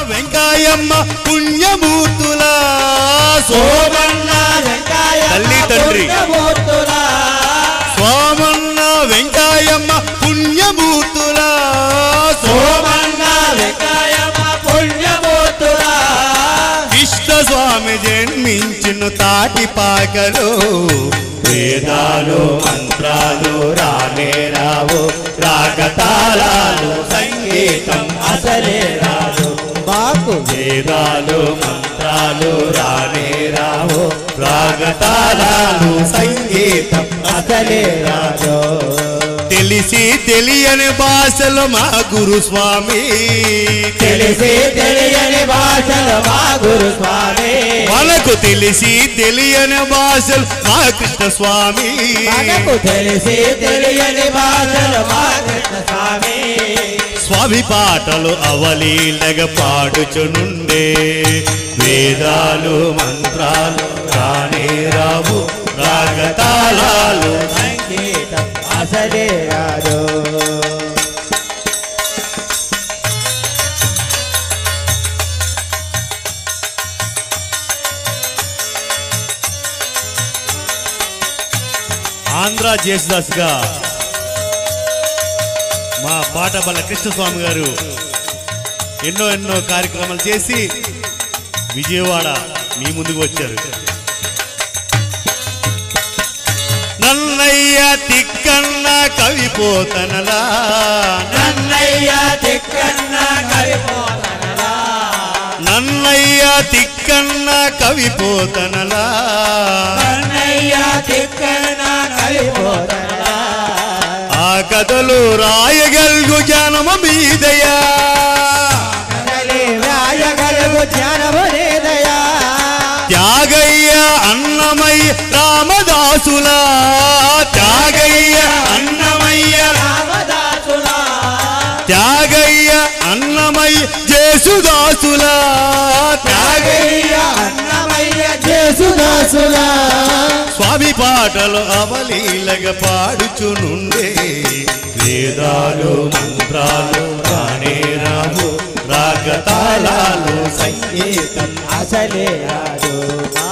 వెంకాయమ్మ పుణ్యమూర్తుల సోమన్న వెంకాయ తల్లి తండ్రి. పుణ్యమూర్తులా సోమన్న వెంకాయమ్మ పుణ్యమూర్తుల సోమన్న వెంకాయమ్మ పుణ్యమూర్తులా కృష్ణ స్వామి జన్మించిన తాటి పాకలో వేదాలు మంత్రాలు రానే రావు రాగతాళాలు సంగీతం అసలే రాదు మాకు వేదాలు మంత్రాలు రానే రావు రాగతాళాలు సంగీతం అసలే రాదు తెలిసి తెలియని భాషలో మా గురు స్వామి తెలిసి తెలియని భాషలు మా గురు స్వామి మనకు తెలిసి తెలియని భాషలు మా కృష్ణ స్వామి మనకు తెలిసి తెలియని భాషలు మా కృష్ణ స్వామి స్వామి పాటలు అవలీలగ పాడుచునుండే వేదాలు మంత్రాలు రానే రావు రాగతాళాలు సంగీతం అసలే రాదు ఆంధ్ర జేసుదాస్ గా మా పాటబల్ల కృష్ణస్వామి గారు ఎన్నో ఎన్నో కార్యక్రమాలు చేసి విజయవాడ మీ ముందుకు వచ్చారు నన్నయ్య తిక్కన్న కవిపోతనలా నన్నయ్య తిక్కన్న కరిపోతనలా నన్నయ్య తిక్కన్న కవిపోతనలా నన్నయ్య తిక్కన్న కరిపోతనలా ఆ కథలు రాయగల్గు జనమ మీదయా కదలి రాయగలుగు జ్ఞానము లేదయా త్యాగయ్య అన్నమయ్య రామదాసుల త్యాగయ్య అన్నమయ్య రామదాసులా త్యాగయ్య అన్నమయ్య జేసుదాసుల త్యాగయ్య త్యాగయ్య అన్నమయ్య జేసుదాసులా స్వామి పాటలు అవలీలగ పాడుచునుండే వేదాలు మంత్రాలు రానే రావు రాగతాళాలు సంగీతం అసలే రాదు మా